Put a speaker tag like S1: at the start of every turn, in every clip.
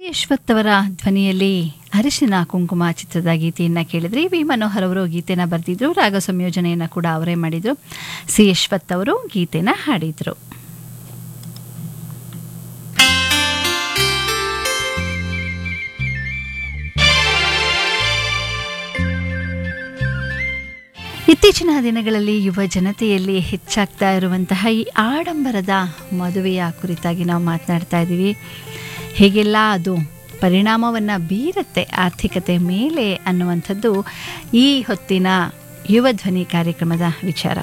S1: ಯಶ್ವತ್ ಅವರ ಧ್ವನಿಯಲ್ಲಿ ಅರಿಶಿನ ಕುಂಕುಮ ಚಿತ್ರದ ಗೀತೆಯನ್ನು ಕೇಳಿದ್ರಿ ವಿ ಮನೋಹರ್ ಅವರು ಗೀತೆನ ಬರೆದಿದ್ರು ರಾಗ ಸಂಯೋಜನೆಯನ್ನು ಕೂಡ ಅವರೇ ಮಾಡಿದ್ರು ಸಿ ಯಶ್ವತ್ ಅವರು ಗೀತೆನ ಹಾಡಿದ್ರು ಇತ್ತೀಚಿನ ದಿನಗಳಲ್ಲಿ ಯುವ ಜನತೆಯಲ್ಲಿ ಹೆಚ್ಚಾಗ್ತಾ ಇರುವಂತಹ ಈ ಆಡಂಬರದ ಮದುವೆಯ ಕುರಿತಾಗಿ ನಾವು ಮಾತನಾಡ್ತಾ ಇದ್ದೀವಿ ಹೇಗೆಲ್ಲ ಅದು ಪರಿಣಾಮವನ್ನು ಬೀರುತ್ತೆ ಆರ್ಥಿಕತೆ ಮೇಲೆ ಅನ್ನುವಂಥದ್ದು ಈ ಹೊತ್ತಿನ ಯುವ ಧ್ವನಿ ಕಾರ್ಯಕ್ರಮದ ವಿಚಾರ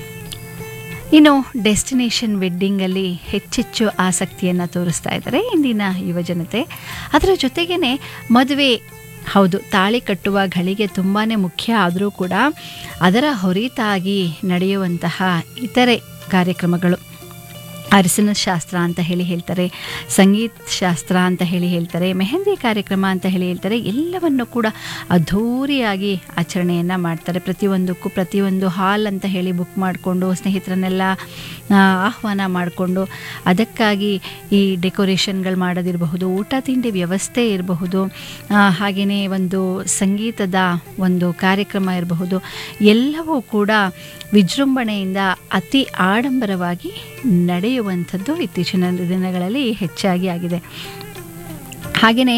S1: ಇನ್ನು ಡೆಸ್ಟಿನೇಷನ್ ವೆಡ್ಡಿಂಗಲ್ಲಿ ಹೆಚ್ಚೆಚ್ಚು ಆಸಕ್ತಿಯನ್ನು ತೋರಿಸ್ತಾ ಇದ್ದಾರೆ ಇಂದಿನ ಯುವ ಜನತೆ ಅದರ ಜೊತೆಗೇ ಮದುವೆ ಹೌದು ತಾಳಿ ಕಟ್ಟುವ ಘಳಿಗೆ ತುಂಬಾ ಮುಖ್ಯ ಆದರೂ ಕೂಡ ಅದರ ಹೊರತಾಗಿ ನಡೆಯುವಂತಹ ಇತರೆ ಕಾರ್ಯಕ್ರಮಗಳು ಅರಿಸಿನ ಶಾಸ್ತ್ರ ಅಂತ ಹೇಳಿ ಹೇಳ್ತಾರೆ ಸಂಗೀತ ಶಾಸ್ತ್ರ ಅಂತ ಹೇಳಿ ಹೇಳ್ತಾರೆ ಮೆಹಂದಿ ಕಾರ್ಯಕ್ರಮ ಅಂತ ಹೇಳಿ ಹೇಳ್ತಾರೆ ಎಲ್ಲವನ್ನು ಕೂಡ ಅದ್ಧೂರಿಯಾಗಿ ಆಚರಣೆಯನ್ನು ಮಾಡ್ತಾರೆ ಪ್ರತಿಯೊಂದಕ್ಕೂ ಪ್ರತಿಯೊಂದು ಹಾಲ್ ಅಂತ ಹೇಳಿ ಬುಕ್ ಮಾಡಿಕೊಂಡು ಸ್ನೇಹಿತರನ್ನೆಲ್ಲ ಆ, ಆಹ್ವಾನ ಮಾಡಿಕೊಂಡು ಅದಕ್ಕಾಗಿ ಈ ಡೆಕೋರೇಷನ್ಗಳು ಮಾಡೋದಿರಬಹುದು ಊಟ ತಿಂಡಿ ವ್ಯವಸ್ಥೆ ಇರಬಹುದು ಹಾಗೆಯೇ ಒಂದು ಸಂಗೀತದ ಒಂದು ಕಾರ್ಯಕ್ರಮ ಇರಬಹುದು ಎಲ್ಲವೂ ಕೂಡ ವಿಜೃಂಭಣೆಯಿಂದ ಅತಿ ಆಡಂಬರವಾಗಿ ನಡೆಯುವಂಥದ್ದು ಇತ್ತೀಚಿನ ದಿನಗಳಲ್ಲಿ ಹೆಚ್ಚಾಗಿ ಆಗಿದೆ ಹಾಗೆಯೇ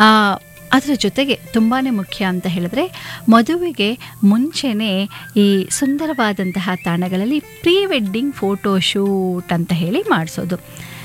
S1: ಅದರ ಜೊತೆಗೆ ತುಂಬಾ ಮುಖ್ಯ ಅಂತ ಹೇಳಿದ್ರೆ ಮದುವೆಗೆ ಮುಂಚೆನೇ ಈ ಸುಂದರವಾದಂತಹ ತಾಣಗಳಲ್ಲಿ ಪ್ರೀ ವೆಡ್ಡಿಂಗ್ ಫೋಟೋ ಶೂಟ್ ಅಂತ ಹೇಳಿ ಮಾಡಿಸೋದು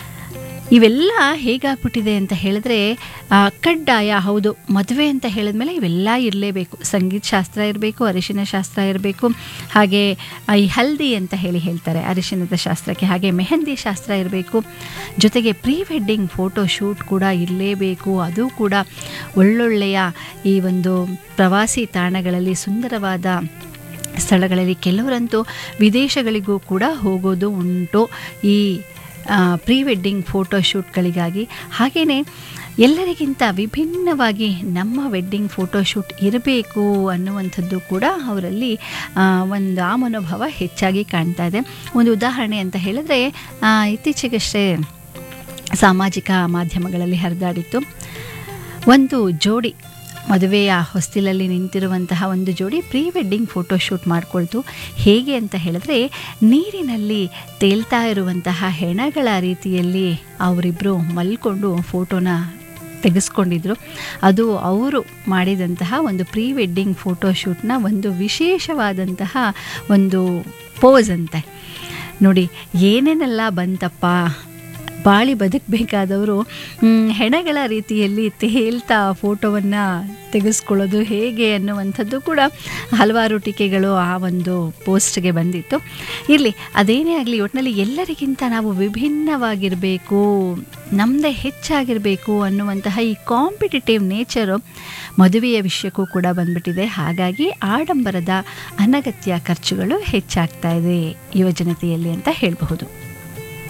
S1: ಇವೆಲ್ಲ ಹೇಗಾಗ್ಬಿಟ್ಟಿದೆ ಅಂತ ಹೇಳಿದ್ರೆ ಆ, ಕಡ್ಡಾಯ ಹೌದು ಮದುವೆ ಅಂತ ಹೇಳಿದ್ಮೇಲೆ ಇವೆಲ್ಲ ಇರಲೇಬೇಕು ಸಂಗೀತ ಶಾಸ್ತ್ರ ಇರಬೇಕು ಅರಿಶಿನ ಶಾಸ್ತ್ರ ಇರಬೇಕು ಹಾಗೆ ಆ, ಈ ಹಲ್ದಿ ಅಂತ ಹೇಳಿ ಹೇಳ್ತಾರೆ ಅರಿಶಿನದ ಶಾಸ್ತ್ರಕ್ಕೆ ಹಾಗೆ ಮೆಹಂದಿ ಶಾಸ್ತ್ರ ಇರಬೇಕು ಜೊತೆಗೆ ಪ್ರೀ ವೆಡ್ಡಿಂಗ್ ಫೋಟೋ ಶೂಟ್ ಕೂಡ ಇರಲೇಬೇಕು ಅದು ಕೂಡ ಒಳ್ಳೊಳ್ಳೆಯ ಈ ಒಂದು ಪ್ರವಾಸಿ ತಾಣಗಳಲ್ಲಿ ಸುಂದರವಾದ ಸ್ಥಳಗಳಲ್ಲಿ ಕೆಲವರಂತೂ ವಿದೇಶಗಳಿಗೂ ಕೂಡ ಹೋಗೋದು ಉಂಟು ಈ ಪ್ರೀ ವೆಡ್ಡಿಂಗ್ ಫೋಟೋ ಶೂಟ್ಗಳಿಗಾಗಿ ಹಾಗೆಯೇ ಎಲ್ಲರಿಗಿಂತ ವಿಭಿನ್ನವಾಗಿ ನಮ್ಮ ವೆಡ್ಡಿಂಗ್ ಫೋಟೋ ಶೂಟ್ ಇರಬೇಕು ಅನ್ನುವಂಥದ್ದು ಕೂಡ ಅವರಲ್ಲಿ ಆ, ಒಂದು ಆ ಮನೋಭಾವ ಹೆಚ್ಚಾಗಿ ಕಾಣ್ತಾ ಇದೆ ಒಂದು ಉದಾಹರಣೆ ಅಂತ ಹೇಳಿದ್ರೆ ಆ, ಇತ್ತೀಚೆಗಷ್ಟೇ ಸಾಮಾಜಿಕ ಮಾಧ್ಯಮಗಳಲ್ಲಿ ಹರಿದಾಡಿತ್ತು ಒಂದು ಜೋಡಿ ಮದುವೆಯ ಹೊಸ್ತಿಲಲ್ಲಿ ನಿಂತಿರುವಂತಹ ಒಂದು ಜೋಡಿ ಪ್ರೀ ವೆಡ್ಡಿಂಗ್ ಫೋಟೋ ಶೂಟ್ ಮಾಡಿಕೊಳ್ತು ಹೇಗೆ ಅಂತ ಹೇಳಿದ್ರೆ ನೀರಿನಲ್ಲಿ ತೇಲ್ತಾ ಇರುವಂತಹ ಹೆಣಗಳ ರೀತಿಯಲ್ಲಿ ಅವರಿಬ್ಬರು ಮಲ್ಕೊಂಡು ಫೋಟೋನ ತೆಗೆಸ್ಕೊಂಡಿದ್ರು ಅದು ಅವರು ಮಾಡಿದಂತಹ ಒಂದು ಪ್ರೀ ವೆಡ್ಡಿಂಗ್ ಫೋಟೋ ಶೂಟ್ನ ಒಂದು ವಿಶೇಷವಾದಂತಹ ಒಂದು ಪೋಸ್ ಅಂತೆ ನೋಡಿ ಏನೇನೆಲ್ಲ ಬಂತಪ್ಪ ಬಾಳಿ ಬದುಕಬೇಕಾದವರು ಹೆಣಗಳ ರೀತಿಯಲ್ಲಿ ತೇಲ್ತಾ ಫೋಟೋವನ್ನು ತೆಗೆಸ್ಕೊಳ್ಳೋದು ಹೇಗೆ ಅನ್ನುವಂಥದ್ದು ಕೂಡ ಹಲವಾರು ಟೀಕೆಗಳು ಆ ಒಂದು ಪೋಸ್ಟ್ಗೆ ಬಂದಿತ್ತು ಇರಲಿ ಅದೇನೇ ಆಗಲಿ ಒಟ್ಟಿನಲ್ಲಿ ಎಲ್ಲರಿಗಿಂತ ನಾವು ವಿಭಿನ್ನವಾಗಿರಬೇಕು ನಮ್ಮದೇ ಹೆಚ್ಚಾಗಿರಬೇಕು ಅನ್ನುವಂತಹ ಈ ಕಾಂಪಿಟೇಟಿವ್ ನೇಚರು ಮದುವೆಯ ವಿಷಯಕ್ಕೂ ಕೂಡ ಬಂದ್ಬಿಟ್ಟಿದೆ ಹಾಗಾಗಿ ಆಡಂಬರದ ಅನಗತ್ಯ ಖರ್ಚುಗಳು ಹೆಚ್ಚಾಗ್ತಾ ಇದೆ ಯುವಜನತೆಯಲ್ಲಿ ಅಂತ ಹೇಳಬಹುದು